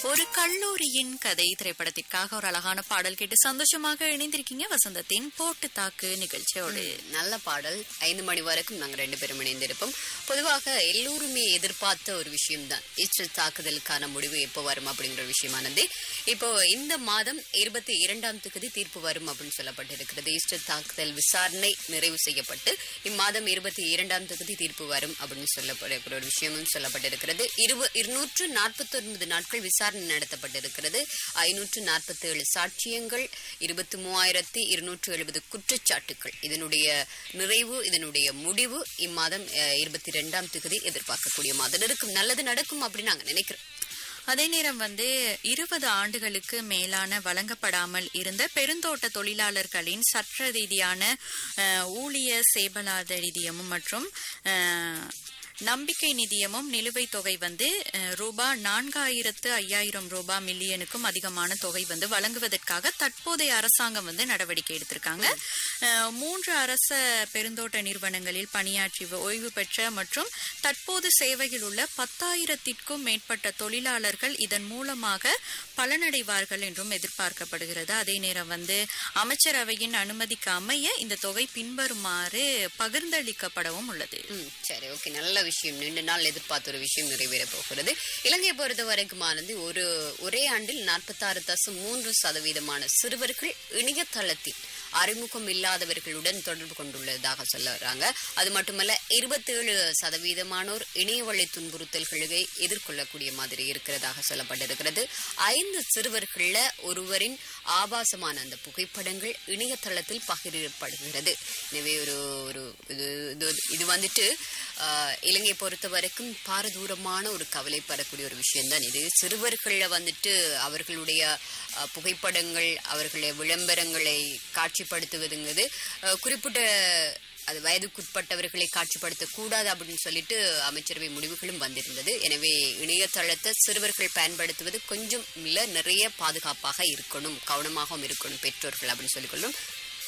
ஒரு கல்லூரியின் கதை திரைப்படத்திற்காக ஒரு அழகான பாடல் கேட்டு சந்தோஷமாக இணைந்திருக்கீங்க வசந்தத்தின் போட்டு தாக்கு நிகழ்ச்சியோடு நல்ல பாடல் ஐந்து மணி வரைக்கும் நாங்க ரெண்டு பேரும் இணைந்திருப்போம் பொதுவாக எல்லோருமே எதிர்பார்த்த ஒரு விஷயம்தான் ஈஸ்டர் தாக்குதலுக்கான முடிவு எப்போ வரும் அப்படிங்கிற விஷயமானது இப்போ இந்த மாதம் இருபத்தி இரண்டாம் தேதி தீர்ப்பு வரும் அப்படின்னு சொல்லப்பட்டிருக்கிறது ஈஸ்டர் தாக்குதல் விசாரணை நிறைவு செய்யப்பட்டு இம்மாதம் இருபத்தி இரண்டாம் தேதி தீர்ப்பு வரும் அப்படின்னு சொல்லப்படுகிற ஒரு விஷயமும் சொல்லப்பட்டிருக்கிறது இருப இருநூற்று நாற்பத்தி ஒன்பது நாட்கள் விசாரணை நடத்தப்பட்டிருக்கிறது ஐநூற்று நாற்பத்தி ஏழு சாட்சியங்கள் இருபத்தி மூவாயிரத்தி இருநூற்று எழுபது குற்றச்சாட்டுகள் இதனுடைய நிறைவு இதனுடைய முடிவு இம்மாதம் அஹ், இருபத்தி ரெண்டாம் தேதி எதிர்பார்க்கக்கூடிய மாதம் இருக்கும் நல்லது நடக்கும் அப்படின்னு நாங்க நினைக்கிறோம் அதே நேரம் வந்து இருபது ஆண்டுகளுக்கு மேலான வழங்கப்படாமல் இருந்த பெருந்தோட்ட தொழிலாளர்களின் சட்ட ரீதியான அஹ், ஊழிய சேபலாத நிதியமும் மற்றும் அஹ், நம்பிக்கை நிதியமும் நிலுவைத் தொகை வந்து அஹ், ரூபாய் நான்காயிரத்து ஐயாயிரம் ரூபாய் மில்லியனுக்கும் அதிகமான தொகை வந்து வழங்குவதற்காக தற்போதைய அரசாங்கம் வந்து நடவடிக்கை எடுத்திருக்காங்க அஹ், மூன்று அரச பெருந்தோட்ட நிறுவனங்களில் பணியாற்றி ஓய்வு பெற்ற மற்றும் தற்போது சேவையில் உள்ள பத்தாயிரத்திற்கும் மேற்பட்ட தொழிலாளர்கள் இதன் மூலமாக பலனடைவார்கள் என்றும் எதிர்பார்க்கப்படுகிறது அதே நேரம் வந்து அமைச்சரவையின் அனுமதிக்கு அமைய இந்த தொகை பின்வருமாறு பகிர்ந்தளிக்கப்படவும் உள்ளது ம், சரி ஓகே நல்ல விஷயம் நீண்ட நாள் எதிர்பார்த்த ஒரு விஷயம் நிறைவேற போகிறது இலங்கையை பொறுத்த வரைக்குமானது ஒரு ஒரே ஆண்டில் நாற்பத்தாறு தசம் மூன்று சதவீதமான சிறுவர்கள் இணையதளத்தில் அறிமுகம் இல்லாதவர்களுடன் தொடர்பு கொண்டுள்ளதாக சொல்ல வராங்க அது மட்டுமல்ல இருபத்தேழு சதவீதமானோர் இணையவழி துன்புறுத்தல்களை எதிர்கொள்ளக்கூடிய மாதிரி இருக்கிறதாக சொல்லப்பட்டிருக்கிறது ஐந்து சிறுவர்கள்ல ஒருவரின் ஆபாசமான அந்த புகைப்படங்கள் இணையதளத்தில் பகிரப்படுகிறது எனவே ஒரு ஒரு இது இது- இது வந்துட்டு ஆஹ், இலங்கையை பொறுத்த வரைக்கும் பாரதூரமான ஒரு கவலைப்படக்கூடிய ஒரு விஷயம்தான் இது சிறுவர்கள்ல வந்துட்டு அவர்களுடைய ஆஹ், புகைப்படங்கள் அவர்களுடைய விளம்பரங்களை காட்சிப்படுத்துவதுங்கிறது ஆஹ், குறிப்பிட்ட அது வயதுக்குட்பட்டவர்களை காட்சிப்படுத்த கூடாது அப்படின்னு சொல்லிட்டு அமைச்சரவை முடிவுகளும் வந்திருந்தது எனவே இணையதளத்தை சிறுவர்கள் பயன்படுத்துவது கொஞ்சம் இல்ல நிறைய பாதுகாப்பாக இருக்கணும் கவனமாகவும் இருக்கணும் பெற்றோர்கள் அப்படின்னு சொல்லிக்கொள்ளும்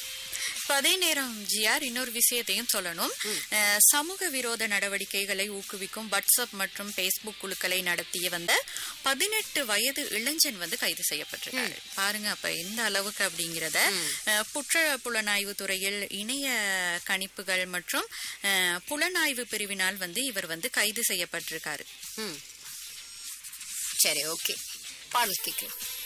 இப்ப அதே நேரம் ஜிஆர் இன்னொரு விஷயத்தையும் சொல்லணும் அஹ், சமூக விரோத நடவடிக்கைகளை ஊக்குவிக்கும் வாட்ஸ்அப் மற்றும் பேஸ்புக் குழுக்களை நடத்திய வந்த பதினெட்டு வயது இளைஞன் வந்து கைது செய்யப்பட்டிருக்காரு பாருங்க அப்ப எந்த அளவுக்கு அப்படிங்கிறத அஹ், குற்ற புலனாய்வு துறையில் இணைய கணிப்புகள் மற்றும் அஹ், புலனாய்வு பிரிவினால் வந்து இவர் வந்து கைது செய்யப்பட்டிருக்காரு ம் சரி ஓகே பாடல் கேட்கலாம்